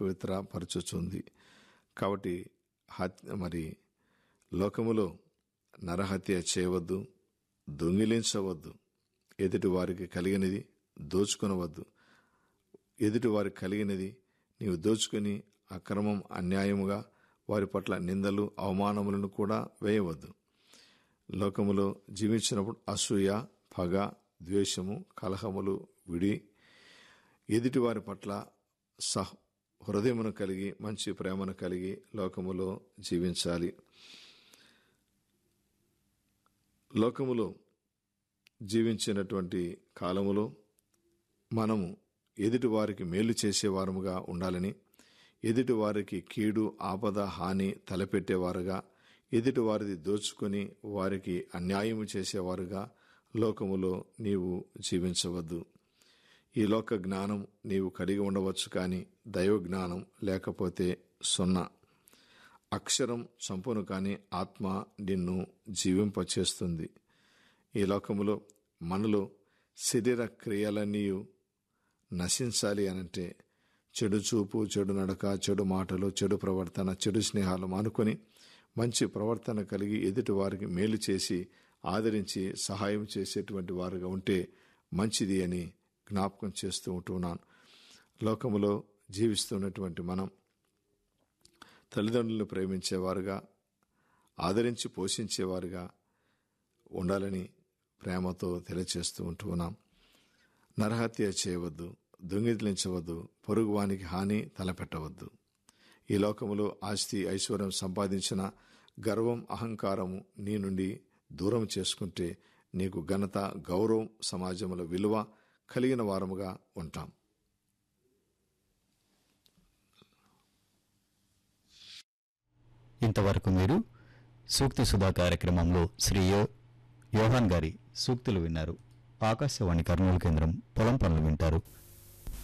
అపవిత్రపరచుచుంది కాబట్టి హత్య మరి లోకములో నరహత్య చేయవద్దు దొంగిలించవద్దు ఎదుటి వారికి కలిగినది దోచుకొనవద్దు ఎదుటి వారికి కలిగినది నీవు దోచుకొని అక్రమం అన్యాయముగా వారి పట్ల నిందలు అవమానములను కూడా వేయవద్దు లోకములో జీవించినప్పుడు అసూయ పగ ద్వేషము కలహములు విడి ఎదుటి వారి పట్ల సహ హృదయమును కలిగి మంచి ప్రేమను కలిగి లోకములో జీవించాలి లోకములో జీవించినటువంటి కాలములో మనము ఎదుటి వారికి మేలు చేసేవారముగా ఉండాలని ఎదుటి వారికి కీడు ఆపద హాని తలపెట్టేవారుగా ఎదుటి వారిది దోచుకొని వారికి అన్యాయము చేసేవారుగా లోకములో నీవు జీవించవద్దు ఈ లోక జ్ఞానం నీవు కలిగి ఉండవచ్చు కానీ దైవ జ్ఞానం లేకపోతే సున్నా అక్షరం చంపును కాని ఆత్మ నిన్ను జీవింపచేస్తుంది ఈ లోకములో మనలో శరీర క్రియలన్నీ నశించాలి అనంటే చెడు చూపు చెడు నడక చెడు మాటలు చెడు ప్రవర్తన చెడు స్నేహాలు మానుకొని మంచి ప్రవర్తన కలిగి ఎదుటి వారికి మేలు చేసి ఆదరించి సహాయం చేసేటువంటి వారుగా ఉంటే మంచిది అని జ్ఞాపకం చేస్తూ ఉంటున్నాను లోకములో జీవిస్తున్నటువంటి మనం తల్లిదండ్రులను ప్రేమించేవారుగా ఆదరించి పోషించేవారుగా ఉండాలని ప్రేమతో తెలియచేస్తూ ఉంటున్నాం నరహత్య చేయవద్దు దొంగిలించవద్దు పొరుగువానికి హాని తలపెట్టవద్దు ఈ లోకములో ఆస్తి ఐశ్వర్యం సంపాదించిన గర్వం అహంకారము నీ నుండి దూరం చేసుకుంటే నీకు ఘనత గౌరవం సమాజంలో విలువ కలిగిన వారముగా ఉంటాం ఇంతవరకు మీరు సూక్తి సుధా కార్యక్రమంలో శ్రీ యో యోహాన్ గారి సూక్తులు విన్నారు ఆకాశవాణి కర్నూలు కేంద్రం పొలం పనులు వింటారు